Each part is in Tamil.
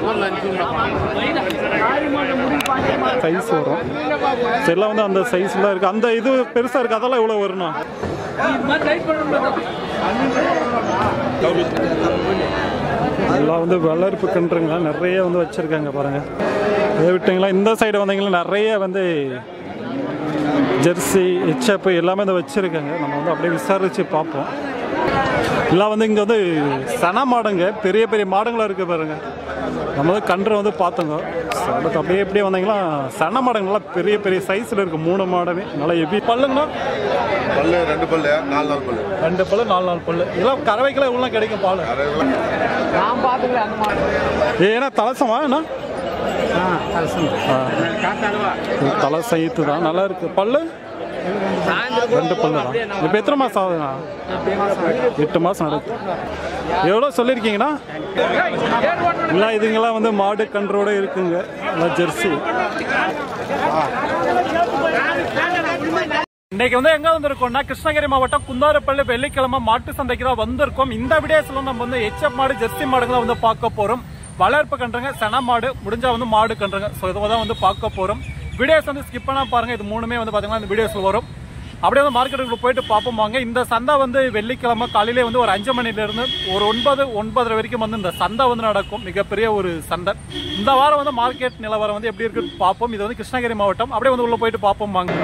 சைஸ் வரும் So, எல்லாம் வந்து அந்த சைஸ்லாம் இருக்குது அந்த இது பெருசாக இருக்குது அதெல்லாம் எவ்வளோ வரும்ண்ணா எல்லாம் வந்து வளர்ப்பு கன்றுங்க நிறைய வந்து வச்சுருக்காங்க பாருங்கள் இதை விட்டிங்களா இந்த சைடு வந்தீங்கன்னா நிறைய வந்து ஜெர்சி ஹெச்எப் எல்லாமே வந்து வச்சுருக்காங்க நம்ம வந்து அப்படியே விசாரித்து பார்ப்போம் எல்லாம் வந்து இங்கே வந்து சன மாடுங்க பெரிய பெரிய மாடுங்களாக இருக்குது பாருங்க நம்ம வந்து கன்றை வந்து பார்த்தோங்க So, அடுத்து அப்படியே எப்படியே வந்தீங்கன்னா சன மாடுங்க நல்லா பெரிய பெரிய சைஸில் இருக்குது மூணு மாடமே நல்லா எப்படி பல்லுங்கண்ணா பல்லு ரெண்டு பல்லு நாலு நாலு பல்லு ரெண்டு பல்லு நாலு நாலு பல்லு இதெல்லாம் கறவைக்கெல்லாம் இவ்வளோ கிடைக்கும் பால் ஏன்னா தலசமா என்ன இது தலை சைத்து தான் நல்லா இருக்கு பல்லு ரெண்டு பல்லு தான் இப்போ எத்தனை மாதம் ஆகுதுண்ணா எட்டு மாதம் நடக்குது எவ்வளோ சொல்லியிருக்கீங்கண்ணா இல்லை இதுங்கெல்லாம் வந்து மாடு கன்றோட இருக்குங்க எல்லாம் ஜெர்சி இன்னைக்கு வந்து எங்க வந்திருக்கோம்னா கிருஷ்ணகிரி மாவட்டம் குந்தாரப்பள்ளி வெள்ளிக்கிழமை மாட்டு சந்தைக்கு தான் வந்திருக்கோம் இந்த விடயத்துல நம்ம வந்து எச்எப் மாடு ஜெர்சி மாடுகளை வந்து பார்க்க போறோம் வளர்ப்பு கன்றுங்க சென மாடு முடிஞ்சா வந்து மாடு கன்றுங்க ஸோ இதை தான் வந்து பார்க்க போறோம் வீடியோஸ் வந்து ஸ்கிப் பண்ணா பாருங்க இது மூணுமே வந்து பாத்தீங்கன்னா இந்த வீடியோஸ்ல வரும் அப்படியே வந்து மார்க்கெட்டுக்குள்ள போயிட்டு பார்ப்போம் வாங்க இந்த சந்தை வந்து வெள்ளிக்கிழமை காலையிலே வந்து ஒரு அஞ்சு மணில இருந்து ஒரு ஒன்பது ஒன்பதரை வரைக்கும் வந்து இந்த சந்தை வந்து நடக்கும் மிகப்பெரிய ஒரு சந்தை இந்த வாரம் வந்து மார்க்கெட் நிலவரம் வந்து எப்படி இருக்குன்னு பார்ப்போம் இது வந்து கிருஷ்ணகிரி மாவட்டம் அப்படியே வந்து உள்ள போயிட்டு பார்ப்போம் வாங்க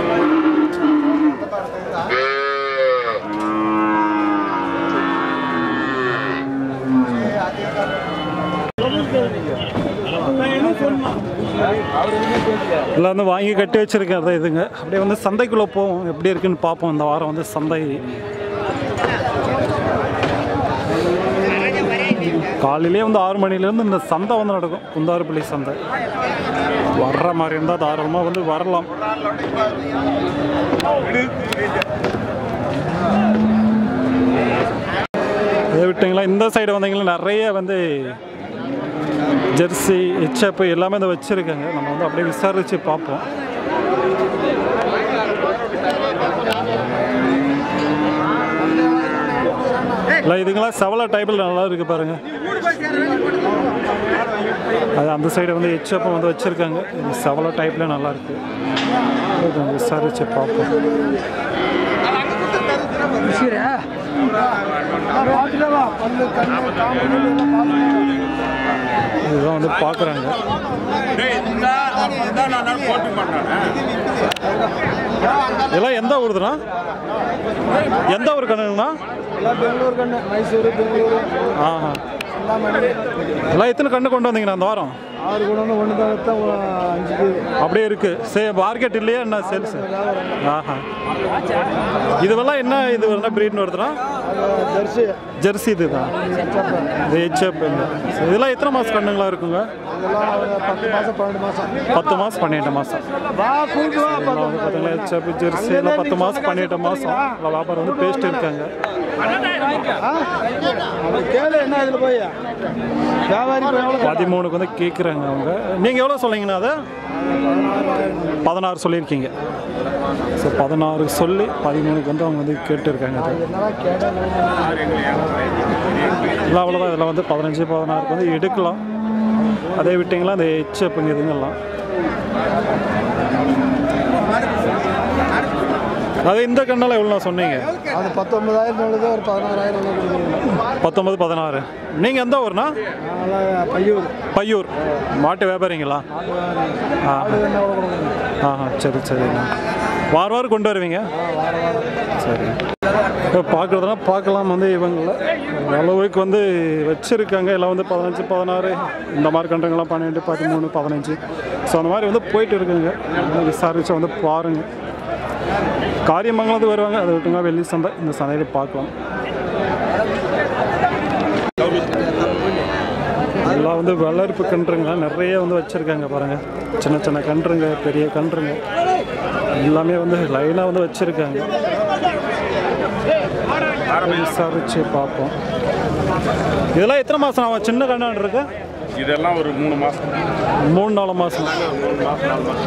எல்லாம் வந்து வாங்கி கட்டி வச்சிருக்கேன் அதான் இதுங்க அப்படியே வந்து சந்தைக்குள்ளே போவோம் எப்படி இருக்குன்னு பார்ப்போம் இந்த வாரம் வந்து சந்தை காலையிலே வந்து ஆறு மணிலேருந்து இந்த சந்தை வந்து நடக்கும் குந்தாரப்பள்ளி சந்தை வர்ற மாதிரி இருந்தால் தாராளமாக வந்து வரலாம் இதை விட்டிங்களா இந்த சைடு வந்தீங்கன்னா நிறைய வந்து ஜெர்சி ஹெச்எப் எல்லாமே வந்து வச்சுருக்காங்க நம்ம வந்து அப்படியே விசாரித்து பார்ப்போம் இல்லை இதுங்களாம் செவல டைப்பில் நல்லா இருக்கு பாருங்க அது அந்த சைடு வந்து ஹெச்எப் வந்து வச்சுருக்காங்க இது செவல டைப்பில் நல்லா இருக்கு கொஞ்சம் விசாரித்து பார்ப்போம் இதுதான் வந்து பார்க்குறாங்க இதெல்லாம் எந்த ஊருதுண்ணா எந்த ஊர் கண்ணுங்கண்ணா ಎಲ್ಲ ಬೆಂಗಳೂರು ಕಣ್ಣೆ ಮೈಸೂರು ಬೆಂಗಳೂರು ஆஹா எல்லாம் எத்தனை கண்ணு கொண்டு வந்தீங்கண்ணா அந்த வாரம் ஆறு கூட ஒன்று தான் எடுத்தா அஞ்சுக்கு அப்படியே இருக்கு சே மார்க்கெட் இல்லையா என்ன சேல்ஸ் ஆஹா இதுவெல்லாம் என்ன இது என்ன ப்ரீட்னு வருதுண்ணா அது ஜெர்சி ஜெர்சி இதுதான் இது ஹெச்எப் இதெல்லாம் எத்தனை மாதம் கண்ணுங்களா இருக்குங்க இதெல்லாம் ஒரு பத்து மாதம் பன்னெண்டு மாதம் பத்து மாதம் பன்னெண்டு மாதம் வா கூட்டு வா எல்லாம் வந்து பார்த்தீங்கன்னா ஹெச்எப் ஜெர்சி எல்லாம் பத்து மாதம் பன்னெண்டு மாதம் எல்லாம் வியாபாரம் வந்து பேஸ்ட் இருக்காங்க அது கேளு என்ன இதில் போய் வியாபாரி போய் எவ்வளோ பதிமூணுக்கு வந்து கேட்குறாங்க அவங்க நீங்கள் எவ்வளோ சொன்னீங்கண்ணா அதை பதினாறு சொல்லியிருக்கீங்க ஸோ பதினாறு சொல்லி பதிமூணுக்கு வந்து அவங்க வந்து கேட்டுருக்காங்க அது என்னடா கேட்டேன் இல்லை அவ்வளோதான் இதில் வந்து பதினஞ்சு பதினாறுக்கு வந்து எடுக்கலாம் அதே விட்டிங்களா அந்த ஹெச்எப்புங்க இதுங்கெல்லாம் அது இந்த கண்ணெல்லாம் எவ்வளோ சொன்னீங்க அது பத்தொன்பதாயிரம் உள்ளது ஒரு பதினாறாயிரம் உள்ள கொடுக்குறீங்க பத்தொன்பது பதினாறு நீங்கள் எந்த ஊர்னா அதனால் பையூர் பையூர் மாட்டு வியாபாரிங்களா ஆ ஆடு என்ன எவ்வளோ கொடுக்குறீங்க ஆஹா சரி சரிண்ணா வாரம் வாரம் கொண்டு வருவீங்க சரி இப்போ பார்க்குறதுனா பார்க்கலாம் வந்து இவங்கள அளவுக்கு வந்து வச்சுருக்காங்க எல்லாம் வந்து பதினஞ்சு பதினாறு இந்த மாதிரி கண்டுங்களாம் பன்னெண்டு பதிமூணு பதினஞ்சு ஸோ அந்த மாதிரி வந்து போயிட்டு இருக்குங்க அதெல்லாம் விசாரித்து வந்து பாருங்கள் காரியமங்கலத்துக்கு வருவாங்க அதை விட்டுங்க வெள்ளி சந்தை இந்த சந்தையில் பார்க்கலாம் எல்லாம் வந்து வளர்ப்பு கன்றுங்க நிறைய வந்து வச்சுருக்காங்க பாருங்கள் சின்ன சின்ன கன்றுங்க பெரிய கன்றுங்க எல்லாமே வந்து லைனாக வந்து வச்சுருக்காங்க விசாரிச்சு பார்ப்போம் இதெல்லாம் எத்தனை மாதம் ஆகும் சின்ன கண்ணாண்டு இருக்கு இதெல்லாம் ஒரு மூணு மாசம் மூணு நாலு மாதம்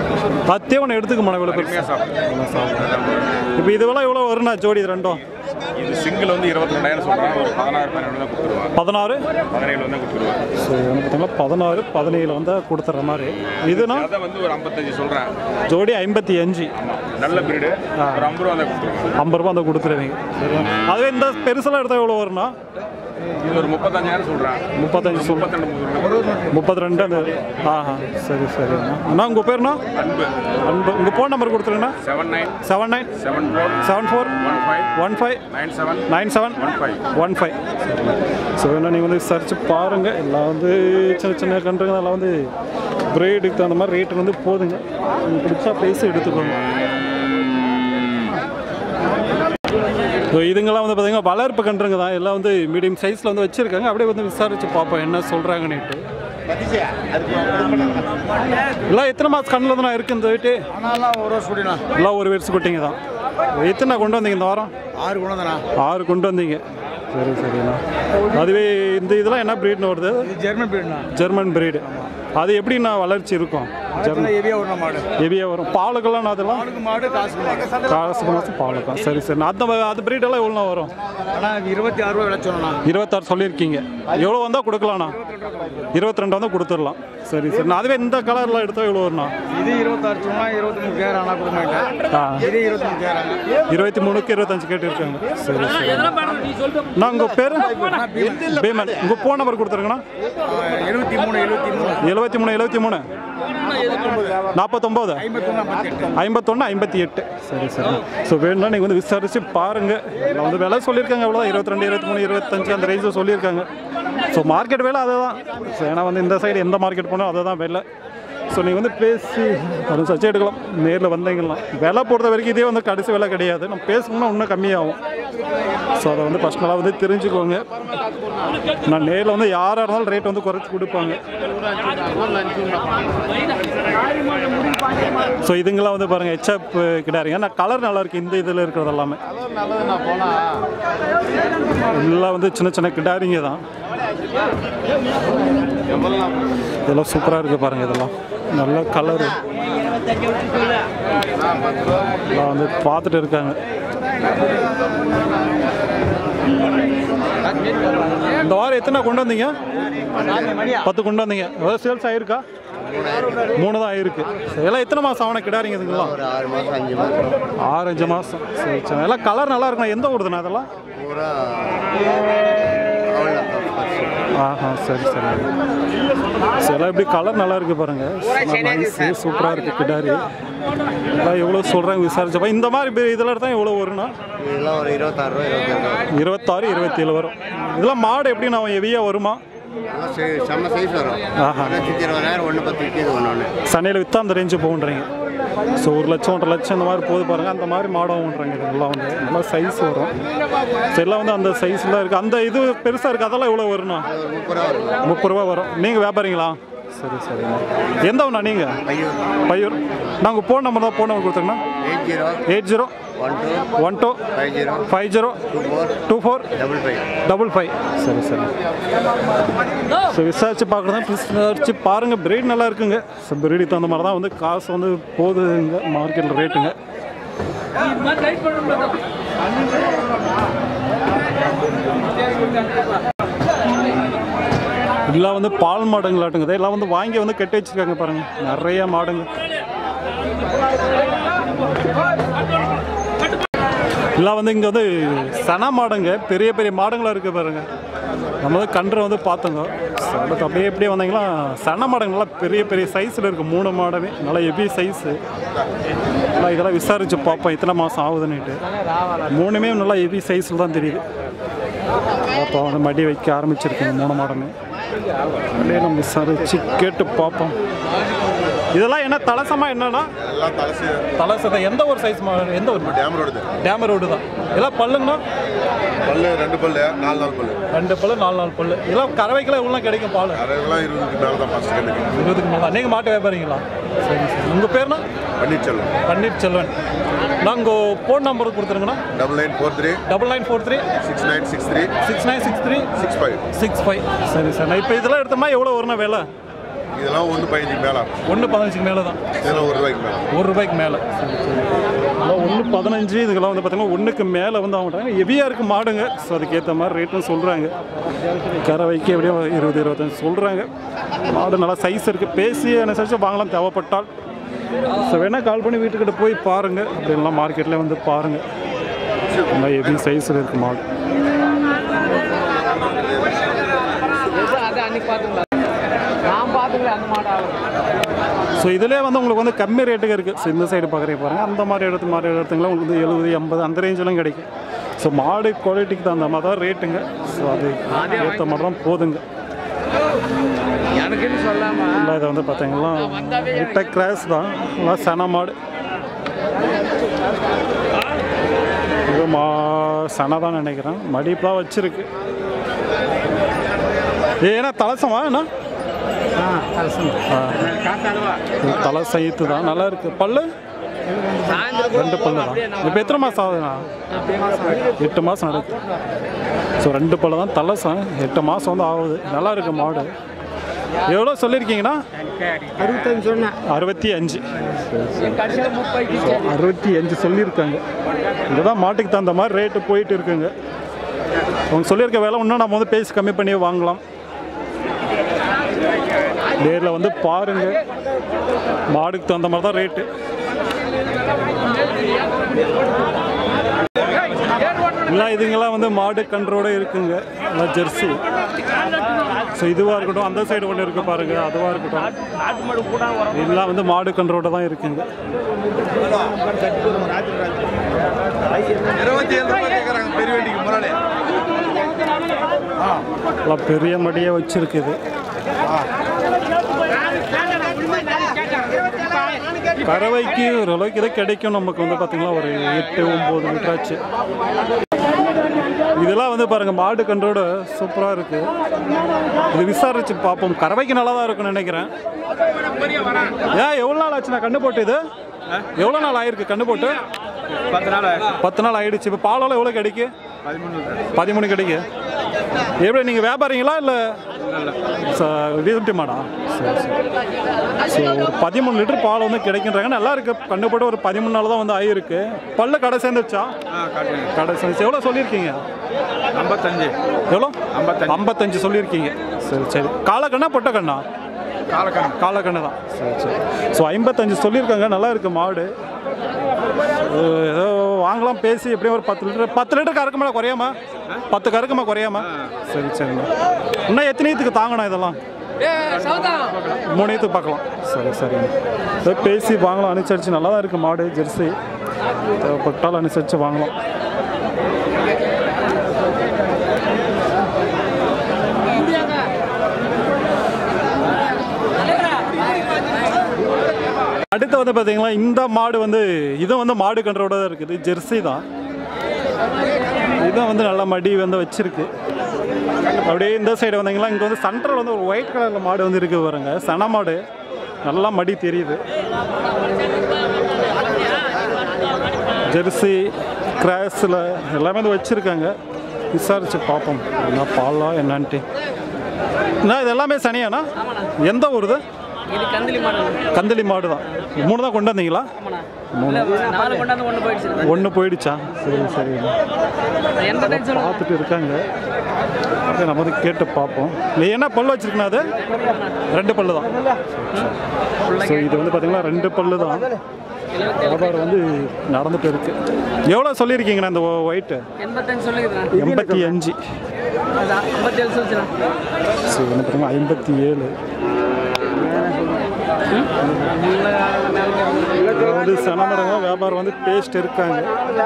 பத்தே ஒன்று எடுத்துக்க மாட்டேன் இவ்வளோ பெருசா இப்போ இதுவெல்லாம் எவ்வளோ வரும்ண்ணா ஜோடி இது ரெண்டும் இது சிங்கிள் வந்து இருபத்தி ரெண்டாயிரம் சொல்கிறேன் ஒரு பதினாறு பதினேழு தான் கொடுத்துருவேன் பதினாறு பதினேழு வந்து கொடுத்துருவேன் சரி வந்து பார்த்தீங்கன்னா பதினாறு பதினேழு வந்து கொடுத்துட்ற மாதிரி இதுனா அதை வந்து ஒரு ஐம்பத்தஞ்சு சொல்கிறேன் ஜோடி ஐம்பத்தி அஞ்சு நல்ல பிரீடு ஒரு ஐம்பது ரூபா தான் கொடுத்துருவேன் ஐம்பது ரூபா அந்த கொடுத்துருவீங்க சரி அதுவே இந்த பெருசெல்லாம் எடுத்தால் எவ்வளோ வரும்னா இது ஒரு முப்பத்தஞ்சாயிரம் சொல்கிறேன் முப்பத்தஞ்சு சொல் முப்பத்தெண்டு முப்பது முப்பத்தி ரெண்டு அந்த ஆஹா சரி சரிண்ணா அண்ணா உங்கள் பேருண்ணா அன்பு அன்பு உங்கள் ஃபோன் நம்பர் கொடுத்துருங்கண்ணா seven nine seven nine seven four seven four one five one five nine seven nine seven one five one five so என்ன நீங்கள் வந்து சர்ச் பாருங்கள் எல்லாம் வந்து சின்ன சின்ன கன்றுங்க எல்லாம் வந்து பிரேடுக்கு தகுந்த மாதிரி ரேட்டு வந்து போதுங்க உங்களுக்கு பிடிச்சா பேசி எடுத்துக்கோங்க ஸோ இதுங்கெல்லாம் வந்து பார்த்தீங்கன்னா வளர்ப்பு கன்றுங்க தான் எல்லாம் வந்து மீடியம் சைஸில் வந்து வச்சுருக்காங்க அப்படியே வந்து விசாரித்து பார்ப்போம் என்ன சொல்கிறாங்கன்னுட்டு எல்லாம் எத்தனை மாதம் கண்ணில் தான் இருக்குது இந்த வீட்டு ஆனாலும் ஒரு வருஷம் குடிண்ணா எல்லாம் ஒரு வருஷம் குட்டிங்க தான் எத்தனை கொண்டு வந்தீங்க இந்த வாரம் ஆறு குணம் தானா ஆறு கொண்டு வந்தீங்க சரி சரிண்ணா அதுவே இந்த இதெல்லாம் என்ன ப்ரீட்னு வருது இது ஜெர்மன் பீடுண்ணா ஜெர்மன் பிரீடு அது எப்படிண்ணா வளர்ச்சி இருக்கும் ஜெர்மன் ஹெவியாக விடணும் மாடு ஹெவியாக வரும் பாலுக்கெல்லாம் அதெல்லாம் ஆளுக்கு மாடு காசுக்கு மாடு காசு மாதம் பாலுக்கும் சரி சரி அந்த அது பிரீடெல்லாம் எவ்வளோ வரும் ஆனால் இருபத்தி ஆறு ரூபா விளைச்சோண்ணா இருபத்தாறு சொல்லியிருக்கீங்க எவ்வளோ வந்தால் கொடுக்கலாண்ணா இருபத்தி ரெண்டு வந்தால் கொடுத்துடலாம் சரி சரி அதுவே இந்த கலரில் எடுத்தால் எவ்வளோ வரும்ண்ணா இது இருபத்தாறு சொன்னா இருபத்தி மூணு கேர் ஆனால் கொடுக்க மாட்டேன் ஆ இது இருபத்தி மூணு கேர் இருபத்தி மூணுக்கு இருபத்தஞ்சு கேட்டு இருக்காங்க சரி சரி நான் உங்கள் பேர் பேமன் உங்கள் ஃபோன் நம்பர் கொடுத்துருங்கண்ணா எழுபத்தி மூணு எழுபத்தி மூணு எழுபத்தி மூணு எழுபத்தி மூணு நாற்பத்தொம்போது ஐம்பத்தொன்று ஐம்பத்தெட்டு ஐம்பத்தொன்று ஐம்பத்தி எட்டு சரி சரி ஸோ வேணும்னா நீங்கள் வந்து விசாரித்து பாருங்கள் நான் வந்து விலை சொல்லியிருக்காங்க அவ்வளோதான் இருபத்தி ரெண்டு இருபத்தி மூணு இருபத்தஞ்சு அந்த ரேஞ்சில் சொல்லியிருக்காங்க ஸோ மார்க்கெட் விலை அதுதான் ஸோ ஏன்னா வந்து இந்த சைடு எந்த மார்க்கெட் போனால் அதுதான் விலை ஸோ நீங்கள் வந்து பேசி அது சர்ச்சை எடுக்கலாம் நேரில் வந்தீங்கன்னா விலை பொறுத்த வரைக்கும் இதே வந்து கடைசி விலை கிடையாது நம்ம பேசணும்னா இன்னும் கம்மியாகும் ஸோ அதை வந்து பர்சனலாக வந்து தெரிஞ்சுக்கோங்க நான் நேரில் வந்து யாராக இருந்தாலும் ரேட் வந்து குறைச்சி கொடுப்பாங்க ஸோ இதுங்கெல்லாம் வந்து பாருங்கள் ஹெச்அப் கிடாரிங்க நான் கலர் நல்லா இருக்கு இந்த இதில் இருக்கிறது எல்லாமே எல்லாம் வந்து சின்ன சின்ன கிடாரிங்க தான் இதெல்லாம் சூப்பராக இருக்கு பாருங்க இதெல்லாம் நல்ல கலரு எல்லாம் வந்து பார்த்துட்டு இருக்காங்க இந்த வாரம் எத்தனை கொண்டு வந்தீங்க பத்து கொண்டு வந்தீங்க எவ்வளோ சேல்ஸ் ஆயிருக்கா மூணு தான் ஆயிருக்கு சரி, எல்லாம் எத்தனை மாதம் ஆவண கிடாரிங்க இதுங்கெல்லாம் ஒரு ஆறு மாதம் அஞ்சு மாதம் ஆறு அஞ்சு மாதம் சரி சரி எல்லாம் கலர் நல்லா இருக்கும் எந்த ஊருதுண்ணா அதெல்லாம் பூரா அவ்வளோ ஆஹா சரி சரி சரி எல்லாம் இப்படி கலர் நல்லா இருக்கு பாருங்க நைஸு சூப்பராக இருக்கு கிடாரி எல்லாம் எவ்வளோ சொல்கிறாங்க விசாரிச்சப்ப இந்த மாதிரி பே- இதெல்லாம் எடுத்தால் எவ்வளோ வரும்னா இதெல்லாம் ஒரு இருபத்தாறு ரூபா இருபத்தேழு இருபத்தாறு இருபத்தேழு வரும் இதெல்லாம் மாடு எப்படி நான் ஹெவியாக வருமா ரூபா சை- செம்ம சைஸ் வரும் ஆஹா. ஒரு லட்சத்தி இருபதாயிரம் ஒன்று பத்து விற்கிது ஒன்று ஒன்று சனையில் விற்றா அந்த ரேஞ்சு போகுன்றீங்க ஸோ ஒரு லட்சம் ஒன்றரை லட்சம் இந்த மாதிரி போகுது பாருங்க அந்த மாதிரி மாடம்ன்றாங்க இதெல்லாம் வந்து நல்லா சைஸ் வரும் ஸோ எல்லாம் வந்து அந்த சைஸில் இருக்குது அந்த இது பெருசாக இருக்குது அதெல்லாம் எவ்வளோ வரும்ண்ணா அது ஒரு முப்பது ரூபா வரும் முப்பது ரூபா வரும் நீங்கள் வியாபாரிங்களா சரி சரிண்ணா எந்த ஒன்றா நீங்கள் பையூர் பையூர் நாங்கள் ஃபோன் நம்பர் தான் ஃபோன் நம்பர் கொடுத்துருங்கண்ணா eight zero eight zero one two one two five zero five zero two four two four double five double five சரி சரி ஸோ விசாரிச்சு பார்க்குறதா விசாரிச்சு பாருங்கள் பிரீட் நல்லா இருக்குங்க ஸோ பிரீடுக்கு தகுந்த மாதிரி தான் வந்து காசு வந்து போகுதுங்க மார்க்கெட்டில் ரேட்டுங்க இதெல்லாம் வந்து பால் மாடுங்களாட்டுங்க இதெல்லாம் வந்து வாங்கி வந்து கட்டி வச்சிருக்காங்க பாருங்க நிறைய மாடுங்க இதெல்லாம் வந்து இங்கே வந்து சன மாடுங்க பெரிய பெரிய மாடுங்களாக இருக்குது பாருங்க நம்ம வந்து கன்றை வந்து பார்த்தோங்க So, அடுத்து அப்படியே எப்படியே வந்தீங்கன்னா சன மாடுங்கள்லாம் பெரிய பெரிய சைஸில் இருக்குது மூணு மாடவே நல்லா ஹெவி சைஸு நல்லா இதெல்லாம் விசாரித்து பார்ப்போம் எத்தனை மாதம் ஆகுதுன்னுட்டு மூணுமே நல்லா ஹெவி சைஸில் தான் தெரியுது அப்போ வந்து மடி வைக்க ஆரம்பிச்சிருக்கேன் மூணு மாடமே அப்படியே நம்ம விசாரித்து கேட்டு பார்ப்போம் இதெல்லாம் என்ன தலசமா என்னன்னா எல்லாம் தலசி தலசதை எந்த ஒரு சைஸ் மாடு எந்த ஒரு டேம் ரோடு டேமர் ரோடு தான் இதெல்லாம் பல்லுங்கண்ணா பல்லு ரெண்டு பல்லு நாலு நாலு பல்லு ரெண்டு பல்லு நாலு நாலு பல்லு இதெல்லாம் கறவைக்கெல்லாம் எவ்வளோ கிடைக்கும் பால் அரையெல்லாம் இருபதுக்கு மேலே தான் ஃபஸ்ட் கண்டுக்கு இருபதுக்கு மேலே நீங்கள் மாட்டு வியாபாரிங்களா சரி சரி உங்கள் பேர்னா பன்னீர்செல்வம் பன்னீர் செல்வன் நாங்கள் ஃபோன் நம்பர் கொடுத்துருங்கண்ணா double nine four three double nine four three six nine six three six nine six three six five six five சரி சார் நான் இப்போ இதெல்லாம் எடுத்தோம்னா எவ்வளோ வரும்ண்ணா விலை இதெல்லாம் ஒன்று பதினஞ்சு மேலே ஆகும் ஒன்று பதினஞ்சுக்கு மேலே தான் இதெல்லாம் ஒரு ரூபாய்க்கு மேலே ஒரு ரூபாய்க்கு மேலே ஒன்று பதினஞ்சு இதுக்கெல்லாம் வந்து பார்த்தீங்கன்னா ஒன்றுக்கு மேலே வந்து ஆகட்டாங்க ஹெவியாக இருக்குது மாடுங்க ஸோ அதுக்கேற்ற மாதிரி ரேட்டும் சொல்கிறாங்க கறவைக்கு எப்படியும் இருபது இருபத்தஞ்சு சொல்கிறாங்க மாடு நல்லா சைஸ் இருக்குது பேசி அனுசரித்து வாங்கலாம் தேவைப்பட்டால் ஸோ வேணால் கால் பண்ணி வீட்டுக்கிட்ட போய் பாருங்கள் அப்படின்லாம் மார்க்கெட்டில் வந்து பாருங்கள் நல்லா ஹெவி சைஸில் இருக்குது மாடு அது அன்னைக்கு பார்த்துக்கலாம் நான் பார்த்துக்கல அந்த மாடு ஆகும் ஸோ இதிலே வந்து உங்களுக்கு வந்து கம்மி ரேட்டுக்கு இருக்குது ஸோ இந்த சைடு பார்க்குறீங்க பாருங்கள் அந்த மாதிரி இடத்து மாதிரி இடத்துங்களாம் உங்களுக்கு வந்து எழுபது எண்பது அந்த ரேஞ்செலாம் கிடைக்கும் ஸோ மாடு குவாலிட்டிக்கு தகுந்த மாதிரி தான் ரேட்டுங்க ஸோ அது ஏற்ற மாதிரி தான் போதுங்க எனக்குன்னு சொல்லாம இல்லை இதை வந்து பார்த்தீங்கன்னா லைட்டாக கிராஸ் தான் நல்லா சன மாடு இது மா சனை தான் நினைக்கிறேன் மடிப்பெலாம் வச்சிருக்கு ஏன்னா தலசமா என்ன ஆ. இது தலை சைத்து தான் நல்லா இருக்கு பல்லு ரெண்டு பல்லு தான் இப்போ எத்தனை மாதம் ஆகுதுண்ணா எட்டு மாதம் நடக்குது ஸோ ரெண்டு பல்லு தான் தலசம் எட்டு மாதம் வந்து ஆகுது நல்லா இருக்கு மாடு எவ்வளோ சொல்லியிருக்கீங்கண்ணா அறுபத்தஞ்சு சொன்னேன் அறுபத்தி அஞ்சு கடைசியில் முப்பது அறுபத்தி அஞ்சு சொல்லியிருக்காங்க இதுதான் மாட்டுக்கு தகுந்த மாதிரி ரேட்டு போயிட்டு இருக்குங்க அவங்க சொல்லியிருக்க வேலை இன்னும் நம்ம வந்து பேசி கம்மி பண்ணி வாங்கலாம் நேரில் வந்து பாருங்க மாடுக்கு தகுந்த மாதிரி தான் ரேட்டு எல்லாம் இதுங்கெல்லாம் வந்து மாடு கன்றோட இருக்குங்க எல்லாம் ஜெர்சி ஸோ இதுவாக இருக்கட்டும் அந்த சைடு ஒன்று இருக்கு பாருங்க அதுவாக இருக்கட்டும் எல்லாம் வந்து மாடு கன்றோட தான் இருக்குங்க இருபத்தி ஏழு ரூபாய் கேட்குறாங்க பெரிய வண்டிக்கு முன்னாடி எல்லாம் பெரிய மடியே வச்சிருக்குது கறவைக்கு ஓரளவுக்கு இதை கிடைக்கும் நமக்கு வந்து பார்த்தீங்கன்னா ஒரு எட்டு ஒம்பது லிட்டர் ஆச்சு இதெல்லாம் வந்து பாருங்க மாடு கன்றோட சூப்பராக இருக்கு இது விசாரிச்சு பார்ப்போம் கறவைக்கு நல்லா தான் இருக்கும்னு நினைக்கிறேன் ஏன் எவ்வளோ நாள் ஆச்சு நான் கண்ணு போட்டு இது எவ்வளோ நாள் ஆயிருக்கு கண்ணு போட்டு பத்து நாள் பத்து நாள் ஆயிடுச்சு இப்போ பாலெல்லாம் எவ்வளோ கிடைக்கு பதிமூணு கிடைக்கு எப்படி நீங்கள் வியாபாரிங்களா இல்லை வீட்டு மாடா சரி சரி ஸோ ஒரு பதிமூணு லிட்டர் பால் வந்து கிடைக்கின்றாங்க நல்லா இருக்கு கண்ணு போட்டு ஒரு பதிமூணு நாள் தான் வந்து ஆயிருக்கு பல்ல கடை சேர்ந்துருச்சா கடை சேர்ந்துச்சு எவ்வளோ சொல்லியிருக்கீங்க ஐம்பத்தஞ்சு எவ்வளோ ஐம்பத்தஞ்சு. ஐம்பத்தஞ்சு சொல்லியிருக்கீங்க சரி சரி காலக்கண்ணா பொட்டை கண்ணா காலக்கணம் காலக்கண்ணு தான் சரி சரி ஸோ ஐம்பத்தஞ்சு சொல்லியிருக்காங்க நல்லா இருக்கு மாடு அஹ் ஏதோ வாங்கலாம் பேசி எப்படியும் ஒரு பத்து லிட்டர் பத்து லிட்டர் கறக்குமா குறையாமா பத்து கறக்குமா குறையாமா சரி சரிங்க இன்னும் எத்தனையத்துக்கு தாங்கணும் இதெல்லாம் மூணையத்துக்கு பார்க்கலாம் சரி சரிங்க ஏதோ பேசி வாங்கலாம் அனுசரித்து நல்லா தான் இருக்குது மாடு ஜெர்சி தேவைப்பட்டால் அனுசரித்து வாங்கலாம் அடுத்து வந்து பார்த்தீங்கன்னா இந்த மாடு வந்து இது வந்து மாடு கன்றோட தான் இருக்குது ஜெர்சி தான் இதான் வந்து நல்ல மடி வந்து வச்சிருக்கு அப்படியே இந்த சைடு வந்தீங்கன்னா இங்கே வந்து சென்டரில் வந்து ஒரு ஒயிட் கலரில் மாடு வந்து இருக்குது பாருங்க சன மாடு நல்லா மடி தெரியுது ஜெர்சி கிராஸில் எல்லாமே வந்து வச்சுருக்காங்க விசாரித்து பார்ப்போம் என்ன பாலா என்னன்ட்டு என்ன இது எல்லாமே சனியாண்ணா எந்த ஊர் இது இது கந்தலி மாடு கந்தளி மாடு தான் மூணு தான் கொண்டு வந்தீங்களா இல்ல, நாலு கொண்டாந்து ஒன்று போயிடுச்சு ஒன்று போயிடுச்சா சரி சரி எண்பத்தஞ்சு சொல்லுங்க பார்த்துட்டு இருக்காங்க அப்படியே நம்ம வந்து கேட்டு பார்ப்போம் இல்லை என்ன பல்லு வச்சிருக்கணும் அது ரெண்டு பல்லு தான் ஸோ இது வந்து பார்த்தீங்கன்னா ரெண்டு பல்லு தான் வியாபாரம் வந்து நடந்துட்டு இருக்கு எவ்வளோ சொல்லியிருக்கீங்கண்ணா இந்த ஒயிட்டு எண்பத்தஞ்சு சொல்லுங்கண்ணா எண்பத்தி அஞ்சு அதான் ஐம்பத்தேழு சொல்லுச்சுண்ணா ஸோ வந்து பார்த்தீங்கன்னா ஐம்பத்தி ஏழு அதாவது சனமரங்க வியாபாரம் வந்து பேஸ்ட் இருக்காங்க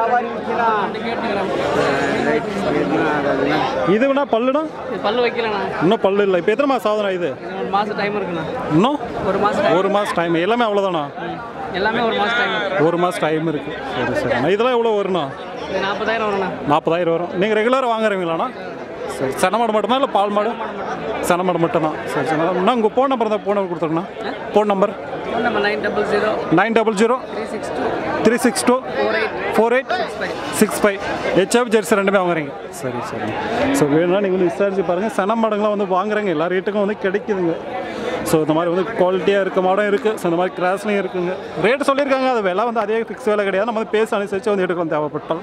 இது வேணா பல்லுனா இது பல்லு வைக்கலண்ணா இன்னும் பல்லு இல்லை இப்போ எத்தனை மாதம் ஆகுதுண்ணா இது இது ஒரு மாதம் டைம் இருக்குண்ணா இன்னும் ஒரு மாதம் டைம் ஒரு மாதம் டைம் எல்லாமே அவ்வளோதானா எல்லாமே ஒரு மாதம் டைம் ஒரு மாதம் டைம் இருக்கு சரி சரி இதெல்லாம் எவ்வளோ வரும்ண்ணா இது நாற்பதாயிரம் வரும்ண்ணா நாற்பதாயிரம் வரும் நீங்கள் ரெகுலராக வாங்குறீங்களாண்ணா சரி சன மாடு மட்டுமா இல்லை பால் மாடு சன மாடு மட்டும்தான் சரி சரி அண்ணா உங்கள் ஃபோன் நம்பர் தான் ஃபோன் நம்பர் கொடுத்துருங்கண்ணா phone number phone number nine double zero nine double zero three six two three six two four eight four eight six five HF jersey ரெண்டுமே வாங்குறீங்க சரி சரி ஸோ வேணும்னா நீங்கள் வந்து விசாரிச்சு பாருங்கள் சன மாடுங்களாம் வந்து வாங்குறாங்க எல்லா ரேட்டுக்கும் வந்து கிடைக்குதுங்க ஸோ இந்த மாதிரி வந்து குவாலிட்டியாக இருக்க மாடம் இருக்குது ஸோ இந்த மாதிரி கிராஸ்லையும் இருக்குங்க ரேட் சொல்லியிருக்காங்க அது விலை வந்து அதே ஃபிக்ஸ் விலை கிடையாது நம்ம வந்து பேச அனுசரித்து வந்து எடுக்கலாம் தேவைப்பட்டால்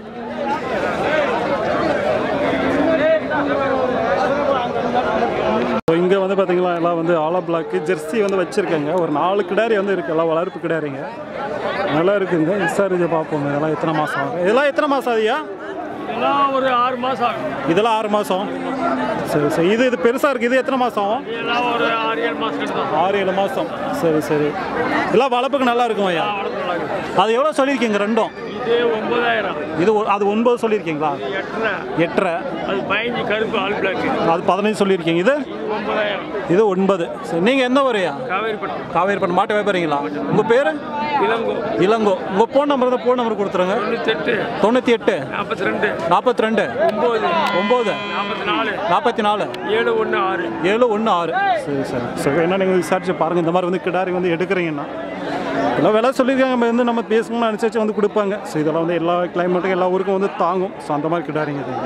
ஸோ இங்கே வந்து பார்த்தீங்களா எல்லாம் வந்து ஆலா பிளாக்கு ஜெர்சி வந்து வச்சுருக்காங்க ஒரு நாலு கிடாரி வந்து இருக்குது எல்லாம் வளர்ப்பு கிடாரிங்க நல்லா இருக்குங்க விசாரிச்சு பார்ப்போம் இதெல்லாம் எத்தனை மாதம் ஆகும் இதெல்லாம் எத்தனை மாதம் ஆகுதுயா இதெல்லாம் ஒரு ஆறு மாதம் ஆகும் இதெல்லாம் ஆறு மாதம் சரி சரி இது இது பெருசாக இருக்குது இது எத்தனை மாதம் ஆகும் இதெல்லாம் ஒரு ஆறு ஏழு மாதம் கிட்ட தான் ஆறு ஏழு மாதம் சரி சரி எல்லாம் வளர்ப்புக்கு நல்லா இருக்கும் ஐயா வளர்த்து நல்லா இருக்கும் அது எவ்வளோ சொல்லியிருக்கீங்க ரெண்டும் இது ஒன்பதாயிரம் இது ஒ- அது ஒன்பது சொல்லியிருக்கீங்களா எட்டரை எட்டரை அது பதினஞ்சு கருப்பு ஆல் பிளாக்கு அது பதினஞ்சு சொல்லியிருக்கீங்க இது ஒன்பதாயிரம் இது ஒன்பது சரி நீங்கள் எந்த ஊரையா காவேரிப்பட்டினம் காவேரி பண்ண மாட்டு வியாபாரிங்களா உங்கள் பேர் இளங்கோ இளங்கோ உங்கள் ஃபோன் நம்பர் தான் ஃபோன் நம்பர் கொடுத்துருங்க தொண்ணூத்தெட்டு தொண்ணூற்றி எட்டு நாற்பத்தி ரெண்டு நாற்பத்தி ரெண்டு ஒம்பது ஒம்பது நாற்பத்தி நாலு நாற்பத்தி நாலு ஏழு ஒன்று ஆறு ஏழு ஒன்று ஆறு சரி சரி சரி என்ன நீங்கள் விசாரிச்சு பாருங்கள் இந்த மாதிரி வந்து கிடாரி வந்து எடுக்கிறீங்கன்னா எல்லாம் விலை சொல்லியிருக்காங்க நம்ம வந்து நம்ம பேசணும்னு அனுசரித்து வந்து கொடுப்பாங்க ஸோ இதெல்லாம் வந்து எல்லா கிளைமேட்டுக்கும் எல்லா ஊருக்கும் வந்து தாங்கும் ஸோ அந்த மாதிரி கிடாரிங்க இது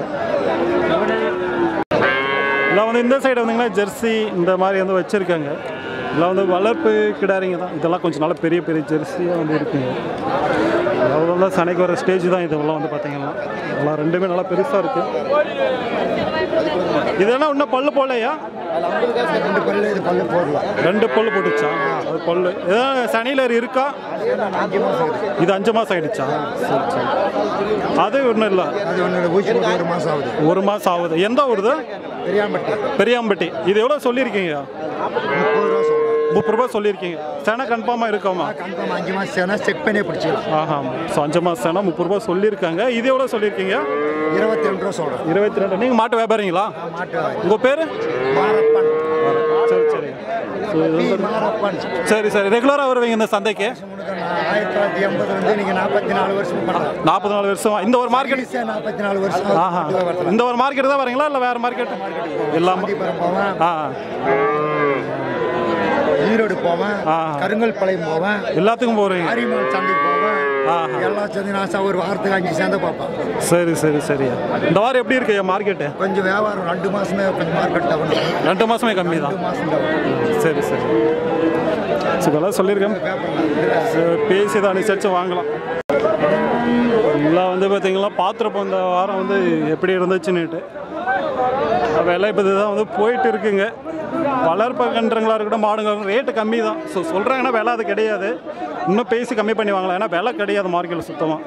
எல்லாம் வந்து இந்த சைடு வந்தீங்கன்னா ஜெர்சி இந்த மாதிரி வந்து வச்சுருக்காங்க இதெல்லாம் வந்து வளர்ப்பு கிடாரிங்க தான் இதெல்லாம் கொஞ்சம் நல்ல பெரிய பெரிய ஜெர்சியாக வந்து இருக்குங்க அவ்வளோதான் சனைக்கு வர ஸ்டேஜ் தான் இதெல்லாம் வந்து பார்த்தீங்கன்னா எல்லாம் ரெண்டுமே நல்லா பெருசாக இருக்குது இதெல்லாம் இன்னும் பல்லு போடலையா ரெண்டு பல்லு இது பல்லு போடலாம் ரெண்டு பல்லு போட்டுச்சா அது பல்லு ஏதாவது சனியில் இருக்கா அஞ்சு மாதம் இது அஞ்சு மாதம் ஆயிடுச்சா சரி சரி அது ஒன்றும் இல்லை அது ஒன்று ஊசி போட்டு ஒரு மாதம் ஆகுது ஒரு மாதம் ஆகுது எந்த ஊருது பெரியாம்பட்டி பெரியாம்பட்டி இது எவ்வளோ சொல்லியிருக்கீங்க முப்பது ரூபா சொல்கிறேன் முப்பது ரூபா சொல்லியிருக்கீங்க சேனை கன்ஃபார்மாக இருக்காமா கன்ஃபார்ம் அஞ்சு மாதம் சேனா செக் பண்ணி பிடிச்சிக்கலாம் ஆஹா ஸோ அஞ்சு மாதம் சேனா முப்பது ரூபா சொல்லியிருக்காங்க இது எவ்வளோ சொல்லியிருக்கீங்க இருபத்தி ரெண்டு ரூபா சொல்கிறேன் இருபத்தி ரெண்டு நீங்கள் மாட்டு வியாபாரிங்களா மாட்டு உங்கள் பேர் மாரப்பன் சரி சரி ஸோ இது பி. வந்து மாரப்பன் சரி சரி ரெகுலராக வருவீங்க இந்த சந்தைக்கு உனக்கு நான் ஆயிரத்தி தொள்ளாயிரத்தி எண்பதுலேருந்து இன்னைக்கு நாற்பத்தி நாலு வருஷம் பண்ணுறேன் நாற்பத்தி நாலு வருஷம் இந்த ஒரு மார்க்கெட் நாற்பத்தி நாலு வருஷம் ஆஹா இந்த ஒரு மார்க்கெட் தான் வரீங்களா இல்லை வேறு மார்க்கெட் இல்லாமல் காந்திபுரம் போவேன் ஆ ஈரோடு போவேன் ஆ. கருங்கல் பாளையம் போவேன் எல்லாத்துக்கும் போகிறீங்க ஆரியமான் சந்தைக்கு போவேன் ஆஹா. எல்லாம் சேர்ந்து நான் ச- ஒரு வாரத்துக்கு அஞ்சு சேர்ந்து பார்ப்பேன் சரி சரி சரியா இந்த வாரம் எப்படி இருக்கு மார்க்கெட்டு கொஞ்சம் வியாபாரம் ரெண்டு மாசமே கொஞ்சம் மார்க்கெட் டவுன் ரெண்டு மாதமே கம்மி தான் ரெண்டு மாசம் டவுன் சரி சரி சரி இதெல்லாம் சொல்லியிருக்கேன் சரி, பேசி தான் அனுசரித்து வாங்கலாம் எல்லாம் வந்து பார்த்தீங்களா பார்த்துருப்போம் இந்த வாரம் வந்து எப்படி இருந்துச்சுன்னுட்டு விலை இப்போ இதுதான் வந்து போயிட்டு இருக்குங்க வளர்ப்பு கன்றுங்களா இருக்கட்டும் மாடுங்க ரேட்டு கம்மி தான் ஸோ சொல்கிறாங்கன்னா விலை அது கிடையாது இன்னும் பேசி கம்மி பண்ணி வாங்கலாம் ஏன்னா விலை கிடையாது மார்க்கெட்டில் சுத்தமாக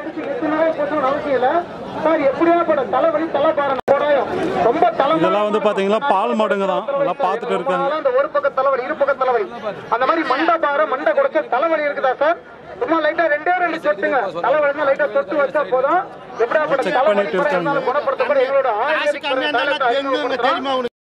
இதெல்லாம் வந்து பார்த்தீங்கன்னா பால் மாடுங்க தான் எல்லாம் பார்த்துட்டு இருக்காங்க அந்த ஒரு பக்க தலைவலி இரு பக்க தலைவலி அந்த மாதிரி மண்டை பாரு மண்டை குடைச்ச தலைவலி இருக்குதா சார் சும்மா லைட்டா ரெண்டே ரெண்டு சொட்டுங்க தலைவலினா லைட்டா சொட்டு வச்சா போதும் எப்படியாப்பட்ட Check தலைவலி பண்ணிட்டு இருக்காங்க. குணப்படுத்த கூட எங்களோட ஆயுர்வேதிக்